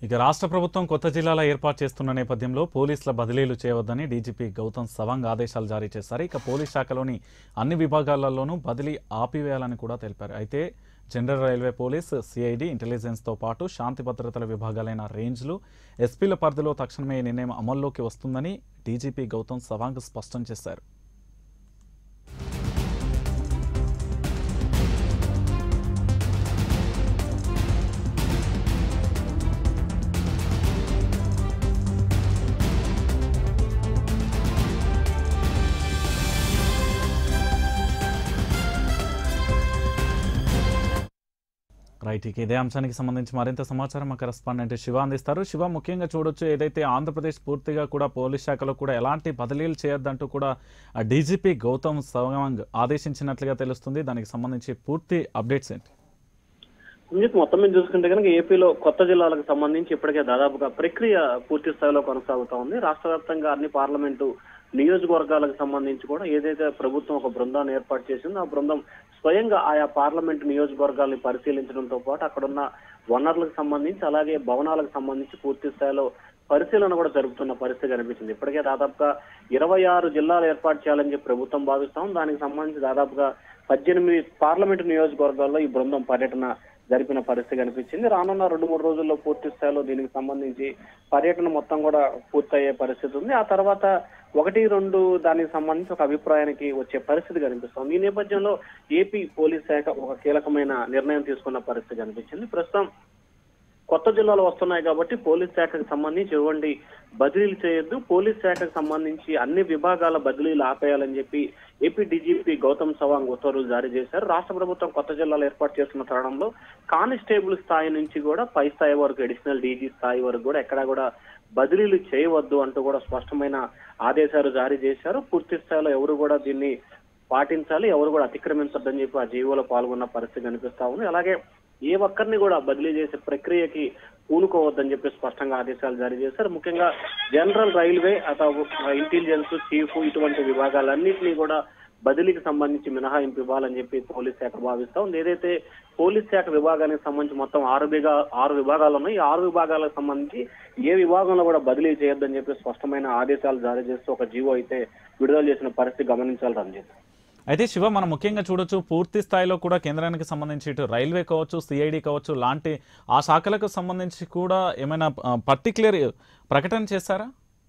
ఇక రాష్ట్ర ప్రభుత్వం కొత్త జిల్లాల ఏర్పాటు చేస్తున్న నేపథ్యంలో పోలీసుల బదిలీలు చేయవద్దని డీజీపీ గౌతమ్ సవాంగ్ ఆదేశాలు జారీ చేశారు ఇక పోలీస్ శాఖలోని అన్ని విభాగాలలోనూ బదిలీ ఆపివేయాలని కూడా తెలిపారు అయితే జనరల్ రైల్వే పోలీస్ సిఐడి ఇంటెలిజెన్స్తో పాటు శాంతి భద్రతల విభాగాలైన రేంజ్లు ఎస్పీల పరిధిలో తక్షణమే ఈ నిర్ణయం అమల్లోకి వస్తుందని డీజీపీ గౌతమ్ సవాంగ్ స్పష్టం చేశారు రైట్ ఇక ఇదే అంశానికి సంబంధించి మరింత సమాచారం మా కరెస్పాండెంట్ శివ అందిస్తారు శివ ముఖ్యంగా చూడొచ్చు ఏదైతే ఆంధ్రప్రదేశ్ పూర్తిగా కూడా పోలీస్ శాఖలో కూడా ఎలాంటి బదిలీలు చేయొద్దంటూ కూడా డీజీపీ గౌతమ్ సవాంగ్ ఆదేశించినట్లుగా తెలుస్తుంది దానికి సంబంధించి పూర్తి అప్డేట్స్ ఏంటి సంజిత్ మొత్తం మీద చూసుకుంటే కనుక ఏపీలో కొత్త జిల్లాలకు సంబంధించి ఇప్పటికే దాదాపుగా ప్రక్రియ పూర్తి స్థాయిలో కొనసాగుతా ఉంది రాష్ట్ర వ్యాప్తంగా అన్ని పార్లమెంటు నియోజకవర్గాలకు సంబంధించి కూడా ఏదైతే ప్రభుత్వం ఒక బృందాన్ని ఏర్పాటు చేసిందో ఆ బృందం స్వయంగా ఆయా పార్లమెంటు నియోజకవర్గాల్ని పరిశీలించడంతో పాటు అక్కడున్న వనరులకు సంబంధించి అలాగే భవనాలకు సంబంధించి పూర్తి స్థాయిలో పరిశీలన కూడా జరుపుతున్న పరిస్థితి కనిపించింది ఇప్పటికే దాదాపుగా ఇరవై ఆరు జిల్లాలు ఏర్పాటు చేయాలని చెప్పి ప్రభుత్వం భావిస్తాం దానికి సంబంధించి దాదాపుగా పద్దెనిమిది పార్లమెంటు నియోజకవర్గాల్లో ఈ బృందం పర్యటన జరిపిన పరిస్థితి కనిపించింది రానున్న రెండు మూడు రోజుల్లో పూర్తి స్థాయిలో దీనికి సంబంధించి పర్యటన మొత్తం కూడా పూర్తయ్యే పరిస్థితి ఉంది ఆ తర్వాత ఒకటి రెండు దానికి సంబంధించి ఒక అభిప్రాయానికి వచ్చే పరిస్థితి కనిపిస్తుంది ఈ నేపథ్యంలో ఏపీ పోలీస్ శాఖ ఒక కీలకమైన నిర్ణయం తీసుకున్న పరిస్థితి కనిపించింది ప్రస్తుతం కొత్త జిల్లాలు వస్తున్నాయి కాబట్టి పోలీస్ శాఖకు సంబంధించి ఎటువంటి బదిలీలు చేయొద్దు పోలీస్ శాఖకు సంబంధించి అన్ని విభాగాల బదిలీలు ఆపేయాలని చెప్పి ఏపీ డీజీపీ గౌతమ్ సవాంగ్ ఉత్తర్వులు జారీ చేశారు రాష్ట్ర ప్రభుత్వం కొత్త జిల్లాలు ఏర్పాటు చేస్తున్న తరుణంలో కానిస్టేబుల్ స్థాయి నుంచి కూడా పై స్థాయి వరకు అడిషనల్ డీజీ స్థాయి వరకు కూడా ఎక్కడా కూడా బదిలీలు చేయవద్దు అంటూ కూడా స్పష్టమైన ఆదేశాలు జారీ చేశారు పూర్తి స్థాయిలో ఎవరు కూడా దీన్ని పాటించాలి ఎవరు కూడా అతిక్రమించొద్దని చెప్పి ఆ జీవోలో పాల్గొన్న పరిస్థితి కనిపిస్తా ఉంది అలాగే ఏ ఒక్కరిని కూడా బదిలీ చేసే ప్రక్రియకి పూనుకోవద్దని చెప్పి స్పష్టంగా ఆదేశాలు జారీ చేశారు ముఖ్యంగా జనరల్ రైల్వే అథవా ఇంటెలిజెన్స్ చీఫ్ ఇటువంటి విభాగాలన్నింటినీ కూడా బదిలీకి సంబంధించి మినహాయింపు ఇవ్వాలని చెప్పి పోలీస్ శాఖ భావిస్తా ఉంది ఏదైతే పోలీస్ శాఖ విభాగానికి సంబంధించి మొత్తం ఆరు విభా ఆరు విభాగాలు ఉన్నాయి ఈ ఆరు విభాగాలకు సంబంధించి ఏ విభాగంలో కూడా బదిలీ చేయొద్దని చెప్పి స్పష్టమైన ఆదేశాలు జారీ చేస్తూ ఒక జీవో అయితే విడుదల చేసిన పరిస్థితి గమనించాలి రంజిత్ అయితే శివ మనం ముఖ్యంగా చూడొచ్చు పూర్తి స్థాయిలో కూడా కేంద్రానికి సంబంధించి ఇటు రైల్వే కావచ్చు సిఐడి కావచ్చు లాంటి ఆ శాఖలకు సంబంధించి కూడా ఏమైనా పర్టికులర్ ప్రకటన చేశారా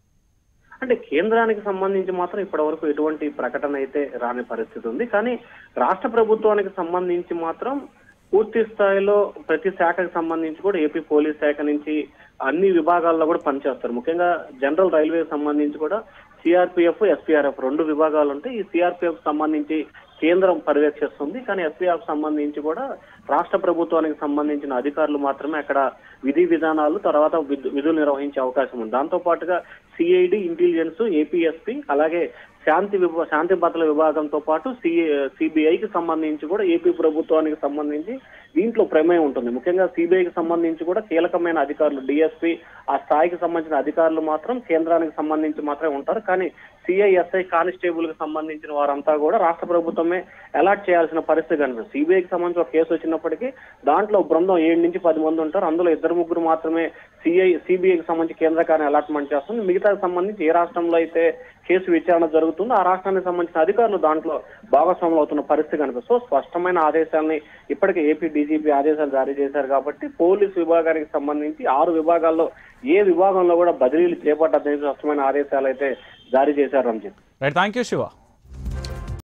అంటే కేంద్రానికి సంబంధించి మాత్రం ఇప్పటి వరకు ఎటువంటి ప్రకటన అయితే రాని పరిస్థితి ఉంది కానీ రాష్ట్ర ప్రభుత్వానికి సంబంధించి మాత్రం పూర్తి స్థాయిలో ప్రతి శాఖకు సంబంధించి కూడా ఏపీ పోలీస్ శాఖ నుంచి అన్ని విభాగాల్లో కూడా పనిచేస్తారు ముఖ్యంగా జనరల్ రైల్వే సంబంధించి కూడా సిఆర్పిఎఫ్ ఎస్పీఆర్ఎఫ్ రెండు విభాగాలు ఉంటాయి ఈ సిఆర్పిఎఫ్ సంబంధించి కేంద్రం పర్యవేక్షిస్తుంది కానీ ఎస్పీఆర్ఎఫ్ సంబంధించి కూడా రాష్ట్ర ప్రభుత్వానికి సంబంధించిన అధికారులు మాత్రమే అక్కడ విధి విధానాలు తర్వాత విధు- విధులు నిర్వహించే అవకాశం ఉంది దాంతో పాటుగా సిఐడి ఇంటెలిజెన్స్ ఏపీఎస్పీ అలాగే శాంతి విభా శాంతి భద్రతల విభాగంతో పాటు సిబిఐకి సంబంధించి కూడా ఏపీ ప్రభుత్వానికి సంబంధించి దీంట్లో ప్రమేయం ఉంటుంది ముఖ్యంగా సిబిఐకి సంబంధించి కూడా కీలకమైన అధికారులు డిఎస్పీ ఆ స్థాయికి సంబంధించిన అధికారులు మాత్రం కేంద్రానికి సంబంధించి మాత్రమే ఉంటారు కానీ సిఐఎస్ఐ కానిస్టేబుల్ కి సంబంధించిన వారంతా కూడా రాష్ట్ర ప్రభుత్వమే అలాట్ చేయాల్సిన పరిస్థితి కనిపిస్తుంది సిబిఐకి సంబంధించి ఒక కేసు వచ్చినప్పటికీ దాంట్లో బృందం ఏడు నుంచి పది మంది ఉంటారు అందులో ఇద్దరు ముగ్గురు మాత్రమే సిఐ సిబిఐకి సంబంధించి కేంద్రకాన్ని అలాట్మెంట్ చేస్తుంది మిగతాకి సంబంధించి ఏ రాష్ట్రంలో అయితే కేసు విచారణ జరుగుతుందో ఆ రాష్ట్రానికి సంబంధించిన అధికారులు దాంట్లో భాగస్వాములు అవుతున్న పరిస్థితి కనిపిస్తుంది సో స్పష్టమైన ఆదేశాలని ఇప్పటికే ఏపీ డీజీపీ ఆదేశాలు జారీ చేశారు కాబట్టి పోలీస్ విభాగానికి సంబంధించి ఆరు విభాగాల్లో ఏ విభాగంలో కూడా బదిలీలు చేపట్టదని స్పష్టమైన ఆదేశాలు అయితే జారీ చేశారు Ranjith right thank you Shiva